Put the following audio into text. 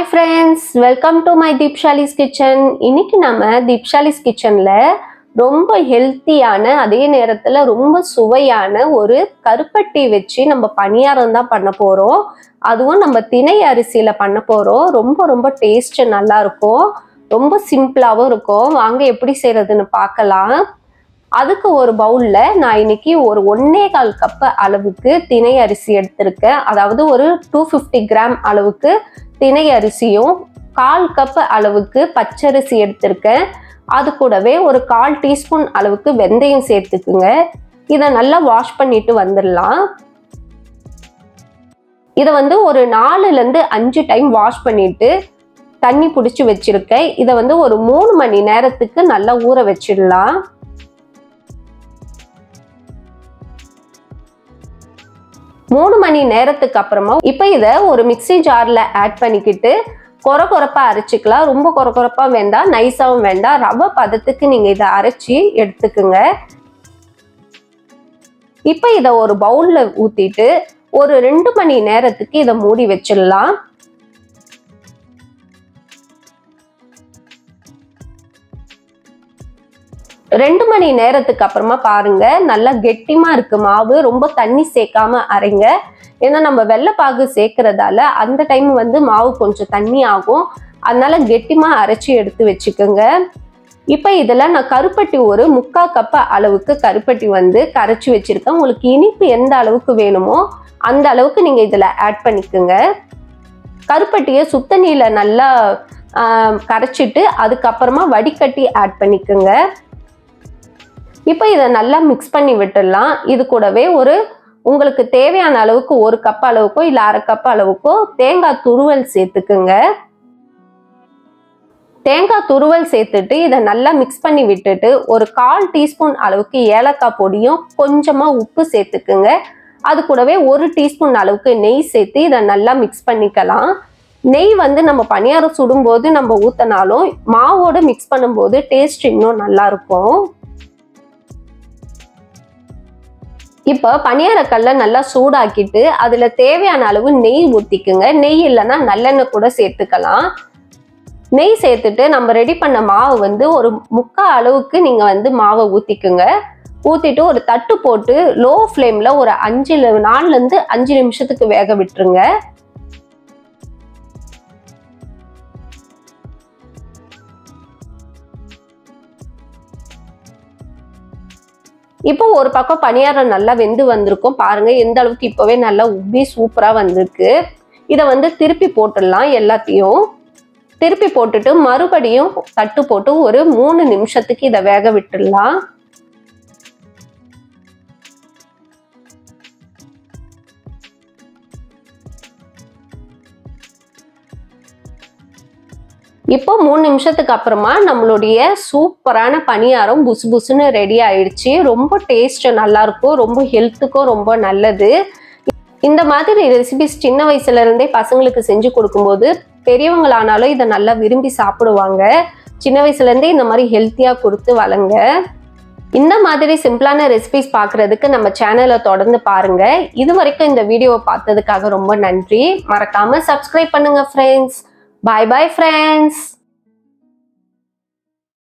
Hi friends welcome to my Deepshali's kitchen இன்னைக்கு நம்ம தீப்ஷாலிஸ் கிச்சன்ல ரொம்ப ஹெல்த்தியான அதே நேரத்துல ரொம்ப சுவையான ஒரு கருப்பட்டி வச்சு நம்ம பணியாரம் தான் பண்ண போறோம் அதுவும் நம்ம திணை அரிசியில பண்ண போறோம் ரொம்ப ரொம்ப டேஸ்ட் நல்லா இருக்கும் ரொம்ப சிம்பிளாகவும் இருக்கும் வாங்க எப்படி செய்யறதுன்னு பார்க்கலாம் அதுக்கு ஒரு பவுல்ல நான் இன்னைக்கு ஒரு ஒன்னே கால் கப் அளவுக்கு திணை அரிசி எடுத்திருக்கேன் அதாவது ஒரு டூ ஃபிஃப்டி கிராம் அளவுக்கு திணை அரிசியும் கால் கப் அளவுக்கு பச்சரிசி எடுத்திருக்கேன் அது கூடவே ஒரு கால் டீஸ்பூன் அளவுக்கு வெந்தயம் சேர்த்துக்குங்க இதை நல்லா வாஷ் பண்ணிட்டு வந்துடலாம் இதை வந்து ஒரு நாலுலேருந்து அஞ்சு டைம் வாஷ் பண்ணிட்டு தண்ணி பிடிச்சி வச்சிருக்கேன் இதை வந்து ஒரு மூணு மணி நேரத்துக்கு நல்லா ஊற வச்சிடலாம் மூணு மணி நேரத்துக்கு அப்புறமா இப்போ இதை ஒரு மிக்சி ஜாரில் ஆட் பண்ணிக்கிட்டு கொர கொரப்பா அரைச்சிக்கலாம் ரொம்ப கொர கொரப்பா வேண்டாம் நைஸாகவும் வேண்டாம் ரவை பதத்துக்கு நீங்கள் இதை அரைச்சி எடுத்துக்குங்க இப்போ இதை ஒரு பவுலில் ஊற்றிட்டு ஒரு ரெண்டு மணி நேரத்துக்கு இதை மூடி வச்சிடலாம் ரெண்டு மணி நேரத்துக்கு அப்புறமா பாருங்க நல்லா கெட்டிமா இருக்கு மாவு ரொம்ப தண்ணி சேர்க்காம அரைங்க ஏன்னா நம்ம வெள்ளைப்பாகு சேர்க்கறதால அந்த டைம் வந்து மாவு கொஞ்சம் தண்ணி ஆகும் அதனால கெட்டிமா அரைச்சி எடுத்து வச்சுக்கோங்க இப்போ இதில் நான் கருப்பட்டி ஒரு முக்கா கப்ப அளவுக்கு கருப்பட்டி வந்து கரைச்சி வச்சிருக்கேன் உங்களுக்கு இனிப்பு எந்த அளவுக்கு வேணுமோ அந்த அளவுக்கு நீங்கள் இதில் ஆட் பண்ணிக்கோங்க கருப்பட்டியை சுத்த நீல நல்லா கரைச்சிட்டு அதுக்கப்புறமா வடிகட்டி ஆட் பண்ணிக்கோங்க இப்போ இதை நல்லா மிக்ஸ் பண்ணி விட்டுடலாம் இது கூடவே ஒரு உங்களுக்கு தேவையான அளவுக்கு ஒரு கப் அளவுக்கோ இல்லை அரை கப் அளவுக்கோ தேங்காய் துருவல் சேர்த்துக்குங்க தேங்காய் துருவல் சேர்த்துட்டு இதை நல்லா மிக்ஸ் பண்ணி விட்டுட்டு ஒரு கால் டீஸ்பூன் அளவுக்கு ஏலக்காய் பொடியும் கொஞ்சமாக உப்பு சேர்த்துக்குங்க அது கூடவே ஒரு டீஸ்பூன் அளவுக்கு நெய் சேர்த்து இதை நல்லா மிக்ஸ் பண்ணிக்கலாம் நெய் வந்து நம்ம பணியாரம் சுடும்போது நம்ம ஊற்றினாலும் மாவோடு மிக்ஸ் பண்ணும்போது டேஸ்ட் இன்னும் நல்லா இருக்கும் இப்போ பனியாரக்கல்ல நல்லா சூடாக்கிட்டு அதில் தேவையான அளவு நெய் ஊற்றிக்குங்க நெய் இல்லைன்னா நல்லெண்ணெய் கூட சேர்த்துக்கலாம் நெய் சேர்த்துட்டு நம்ம ரெடி பண்ண மாவு வந்து ஒரு முக்கால் அளவுக்கு நீங்கள் வந்து மாவை ஊற்றிக்குங்க ஊற்றிட்டு ஒரு தட்டு போட்டு லோ ஃப்ளேமில் ஒரு அஞ்சு நாலுலேருந்து அஞ்சு நிமிஷத்துக்கு வேக விட்டுருங்க இப்போ ஒரு பக்கம் பணியாரம் நல்லா வெந்து வந்திருக்கும் பாருங்க எந்த அளவுக்கு இப்போவே நல்லா உப்பி சூப்பராக வந்திருக்கு இதை வந்து திருப்பி போட்டுடலாம் எல்லாத்தையும் திருப்பி போட்டுட்டு மறுபடியும் தட்டு போட்டு ஒரு மூணு நிமிஷத்துக்கு இதை வேக விட்டுடலாம் இப்போ மூணு நிமிஷத்துக்கு அப்புறமா நம்மளுடைய சூப்பரான பணியாரம் புசு புசுன்னு ரெடி ஆயிடுச்சு ரொம்ப டேஸ்ட் நல்லா இருக்கும் ரொம்ப ஹெல்த்துக்கும் ரொம்ப நல்லது இந்த மாதிரி ரெசிபிஸ் சின்ன வயசுல இருந்தே பசங்களுக்கு செஞ்சு கொடுக்கும்போது பெரியவங்களானாலும் இதை நல்லா விரும்பி சாப்பிடுவாங்க சின்ன வயசுல இருந்தே இந்த மாதிரி ஹெல்த்தியா கொடுத்து வளங்க இந்த மாதிரி சிம்பிளான ரெசிபிஸ் பார்க்கறதுக்கு நம்ம சேனலை தொடர்ந்து பாருங்க இது வரைக்கும் இந்த வீடியோவை பார்த்ததுக்காக ரொம்ப நன்றி மறக்காம சப்ஸ்கிரைப் பண்ணுங்க ஃப்ரெண்ட்ஸ் Bye bye friends.